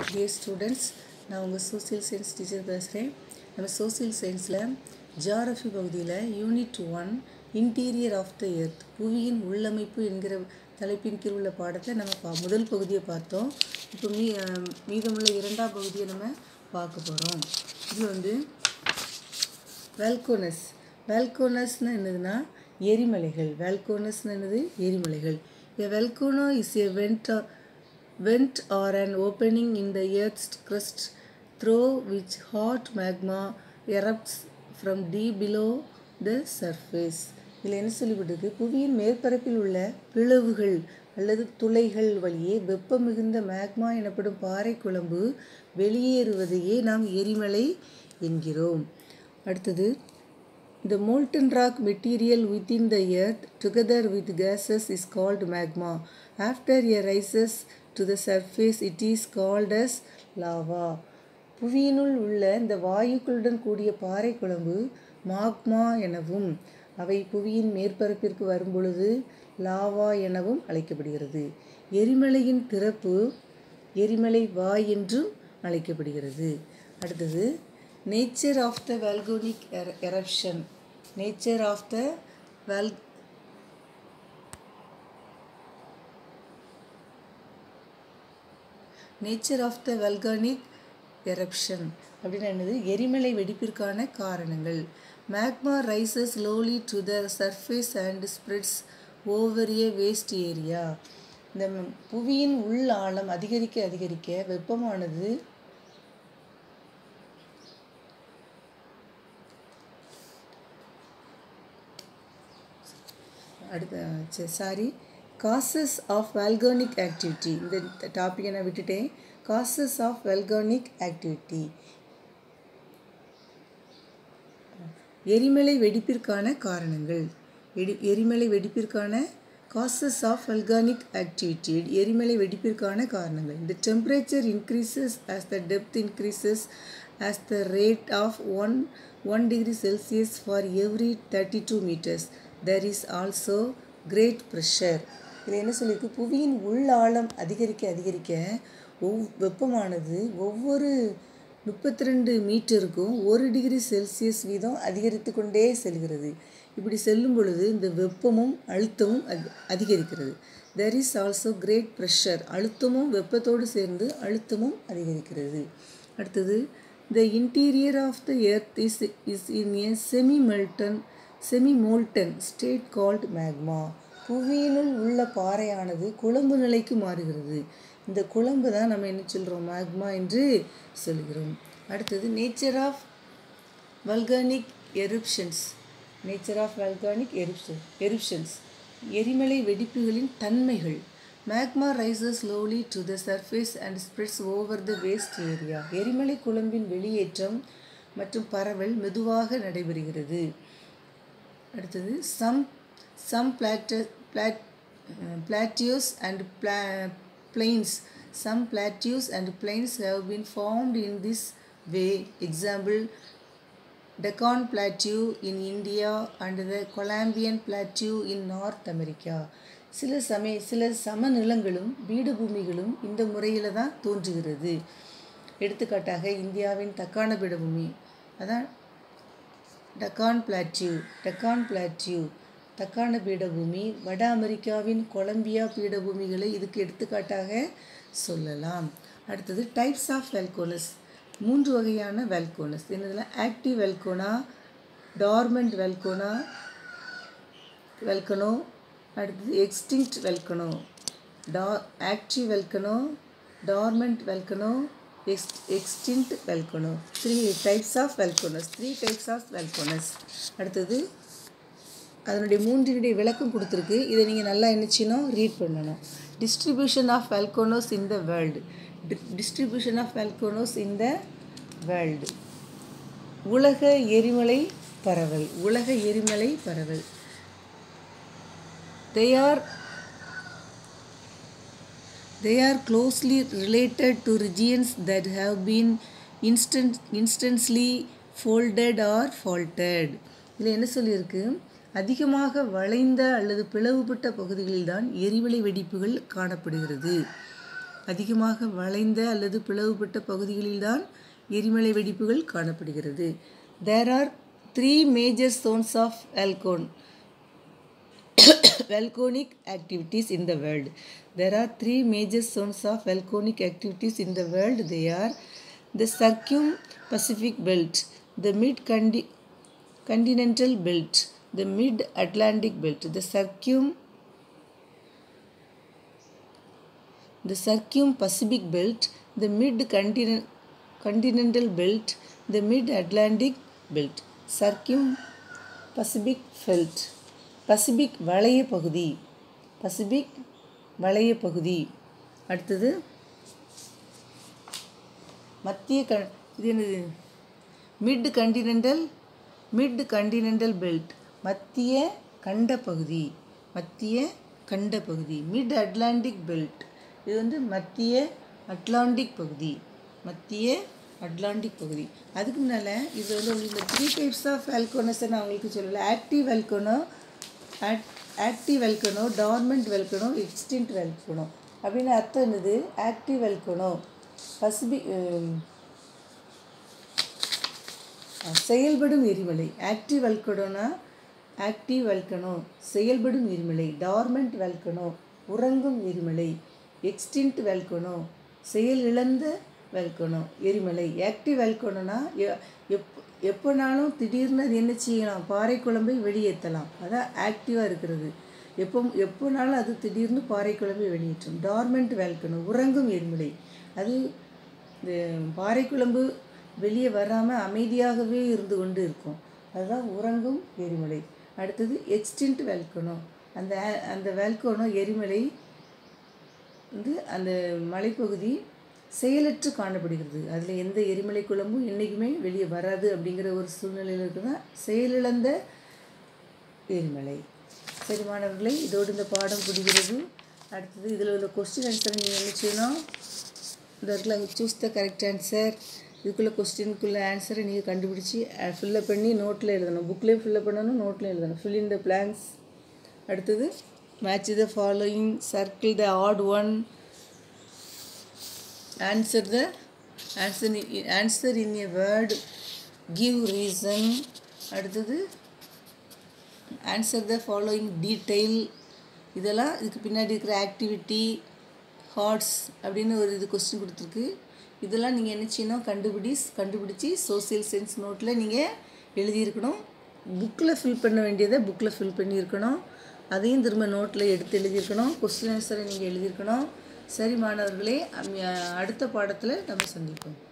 Dear students நான் உங்கள் social science teacher பேசுகிறேன் நம்ம சோசியல் சயின்ஸில் ஜியாகிரஃபி பகுதியில் unit one interior of the earth புவியின் உள்ளமைப்பு என்கிற தலைப்பின் கீழ் உள்ள பாடத்தை நம்ம பா முதல் பகுதியை பார்த்தோம் இப்போ மீ அஹ், மீதமுள்ள இரண்டாம் பகுதியை நம்ம பார்க்க போகிறோம் இது வந்து வேல்கோனஸ் வேல்கோனஸ்னு என்னதுன்னா எரிமலைகள் வேல்கோனஸ்னு என்னது எரிமலைகள் a volcano is a vent or, vent or an opening in the earth's crust through which hot magma erupts from deep below the surface இதில் என்ன சொல்லிவிட்டிருக்கு புவியின் மேற்பரப்பில் உள்ள பிளவுகள் அல்லது துளைகள் வழியே வெப்பம் மிகுந்த மேக்மா எனப்படும் பாறை குழம்பு வெளியேறுவதையே நாம் எரிமலை என்கிறோம் அடுத்தது The molten rock material within the earth, together with gases, is called magma. After it rises to the surface, it is called as lava. புவியினுள் உள்ள இந்த வாயுக்களுடன் கூடிய பாறை குழம்பு மாக்மா எனவும் அவை புவியின் மேற்பரப்பிற்கு வரும்பொழுது லாவா எனவும் அழைக்கப்படுகிறது எரிமலையின் திறப்பு எரிமலை வாய் என்றும் அழைக்கப்படுகிறது அடுத்தது nature of the volcanic eruption nature of the vol nature of the volcanic eruption அப்படின்னு என்னது எரிமலை வெடிப்பிற்கான காரணங்கள் magma rises slowly to the surface and spreads over a vast area இந்த ம- புவியின் உள் ஆழம் அதிகரிக்க அதிகரிக்க வெப்பமானது அடுத்த sorry gases of volcanic activity இந்த டாப்பிக்கை நான் விட்டுட்டேன் காசஸ் ஆஃப் வேல்கானிக் ஆக்டிவிட்டி எரிமலை வெடிப்பிற்கான காரணங்கள் எடி எரிமலை வெடிப்பிற்கான காசஸ் ஆஃப் வல்கானிக் ஆக்டிவிட்டி எரிமலை வெடிப்பிற்கான காரணங்கள் இந்த temperature increases as the depth increases as the rate of one one degree Celsius for every thirty two metres there is also great pressure இதில் என்ன சொல்லியிருக்கு புவியின் உள் ஆழம் அதிகரிக்க அதிகரிக்க ஒவ் வெப்பமானது ஒவ்வொரு முப்பத்தி ரெண்டு மீட்டருக்கும் ஒரு டிகிரி செல்சியஸ் வீதம் அதிகரித்து கொண்டே செல்கிறது இப்படி செல்லும் பொழுது இந்த வெப்பமும் அழுத்தமும் அதி அதிகரிக்கிறது there is also great pressure அழுத்தமும் வெப்பத்தோடு சேர்ந்து அழுத்தமும் அதிகரிக்கிறது அடுத்தது the interior of the earth is is in a semi molten semi molten state called magma புவியினுள் உள்ள பாறையானது குழம்பு நிலைக்கு மாறுகிறது இந்த குழம்பு தான் நம்ம என்ன சொல்கிறோம் மேக்மா என்று சொல்கிறோம் அடுத்தது nature of volcanic eruptions nature of volcanic eruption eruptions எரிமலை வெடிப்புகளின் தன்மைகள் magma rises slowly to the surface and spreads over the vast area எரிமலை குழம்பின் வெளியேற்றம் மற்றும் பரவல் மெதுவாக நடைபெறுகிறது அடுத்தது some some plat plat plateaus and pla- plains some plateaus and plains have been formed in this way example Deccan Plateau in India and the Columbian Plateau in North America சில சமய சில சமநிலங்களும் பீடபூமிகளும் இந்த முறையில் தான் தோன்றுகிறது எடுத்துக்காட்டாக இந்தியாவின் தக்கான பீடபூமி அதான் டக்கான் பிளாட்யூ டக்கான் பிளாட்யூ தக்கான பீடபூமி வட அமெரிக்காவின் கொலம்பியா பீடபூமிகளை இதுக்கு எடுத்துக்காட்டாக சொல்லலாம் அடுத்தது டைப்ஸ் ஆஃப் வெல்கோனஸ் மூன்று வகையான வெல்கோனஸ் என்னதில் active volcano dormant volcano volcano அடுத்தது எக்ஸ்டிங்க்ட் வெல்கனோ டா active volcano dormant volcano ex extinct volcano three types of volcanoes three types of volcanoes அடுத்தது அதனுடைய மூன்றினுடைய விளக்கம் கொடுத்துருக்கு இதை நீங்கள் நல்லா என்னச்சினோம் ரீட் பண்ணணும் distribution of volcanoes in the world distribution of volcanoes in the world உலக எரிமலை பரவல் உலக எரிமலை பரவல் they are they are closely related to regions that have been instant instantly folded or faulted இதில் என்ன சொல்லியிருக்கு அதிகமாக வளைந்த அல்லது பிளவுபட்ட பகுதிகளில்தான் எரிமலை வெடிப்புகள் காணப்படுகிறது அதிகமாக வளைந்த அல்லது பிளவுபட்ட பகுதிகளில்தான் எரிமலை வெடிப்புகள் காணப்படுகிறது there are three major zones of ஆல்கோன் volcanic activities in the world. There are three major zones of volcanic activities in the world. They are the Circum-Pacific Belt, the Mid-Continental Belt, the Mid-Atlantic Belt. The Circum the Circum-Pacific Belt, the Mid-Continental Belt, the Mid-Atlantic Belt. Circum-Pacific Belt. Pacific வளைய பகுதி Pacific வளைய பகுதி அடுத்தது மத்திய க இது என்னது mid continental mid continental belt மத்திய கண்ட பகுதி மத்திய கண்ட பகுதி மிட் அட்லாண்டிக் பெல்ட் இது வந்து மத்திய அட்லாண்டிக் பகுதி மத்திய அட்லாண்டிக் பகுதி அதுக்கு முன்னால் இது வந்து உங்களுக்கு த்ரீ டைப்ஸ் ஆஃப் வெல்கோனஸ் நான் உங்களுக்கு சொல்லலை active volcano active volcano dormant volcano extinct volcano அப்படின்னு அர்த்தம் என்னது ஆக்டிவ் வெல்கனோ பசிபிக் செயல்படும் எரிமலை ஆக்டிவ் வெல்கனோனா ஆக்டிவ் வெல்கனோ செயல்படும் எரிமலை டார்மெண்ட் வெல்கனோ உறங்கும் எரிமலை எக்ஸ்டின்ட் வெல்கனோ செயல் இழந்த வெல்கனோ எரிமலை ஆக்டிவ் வெல்கனோனா எப் எப்போனாலும் திடீர்னு அது என்ன செய்யலாம் பாறை குழம்பை வெளியேற்றலாம் அதான் ஆக்டிவாக இருக்கிறது எப்போ எப்போனாலும் அது திடீர்னு பாறை குழம்பை வெளியேற்றும் டார்மெண்ட் வேல்கணும் உறங்கும் எரிமலை அது இந்த பாறை குழம்பு வெளியே வராமல் அமைதியாகவே இருந்து கொண்டு இருக்கும் அதுதான் உறங்கும் எரிமலை அடுத்தது எக்ஸ்டின்ட் வேல்கனோ அந்த அந்த வேல்கனோ எரிமலை வந்து அந்த மலைப்பகுதி செயலற்று காணப்படுகிறது அதில் எந்த எரிமலை குழம்பும் என்றைக்குமே வெளியே வராது அப்படிங்கிற ஒரு சூழ்நிலையில் இருக்குன்னா செயலிழந்த எரிமலை சரி மாணவர்களே இதோடு இந்த பாடம் முடிகிறது அடுத்தது இதில் உள்ள கொஸ்டின் ஆன்சரை நீங்கள் என்ன செய்யணும் இந்த இடத்துல சூஸ் த கரெக்ட் ஆன்சர் இதுக்குள்ளே கொஸ்டினுக்குள்ள ஆன்சரை நீங்கள் கண்டுபிடிச்சி ஃபில்லப் பண்ணி நோட்டில் எழுதணும் புக்லேயும் ஃபில்லப் பண்ணணும் நோட்டில் எழுதணும் ஃபில் இன் த பிளாங்க்ஸ் அடுத்தது match the following circle the odd one answer the answer in, answer in a word give reason அடுத்தது ஆன்சர் த ஃபாலோயிங் டீட்டெயில் இதெல்லாம் இதுக்கு பின்னாடி இருக்கிற ஆக்டிவிட்டி ஹார்ட்ஸ் அப்படின்னு ஒரு இது கொஸ்டின் கொடுத்துருக்கு இதெல்லாம் நீங்கள் என்ன செய்யணும் கண்டுபிடி கண்டுபிடிச்சி சோசியல் சயின்ஸ் நோட்டில் நீங்கள் எழுதியிருக்கணும் புக்கில் ஃபில் பண்ண வேண்டியதை புக்கில் ஃபில் பண்ணியிருக்கணும் அதையும் திரும்ப நோட்டில் எடுத்து எழுதியிருக்கணும் கொஸ்டின் ஆன்சரை நீங்கள் எழுதியிருக்கணும் சரி மாணவர்களே அடுத்த பாடத்தில் நம்ம சந்திப்போம்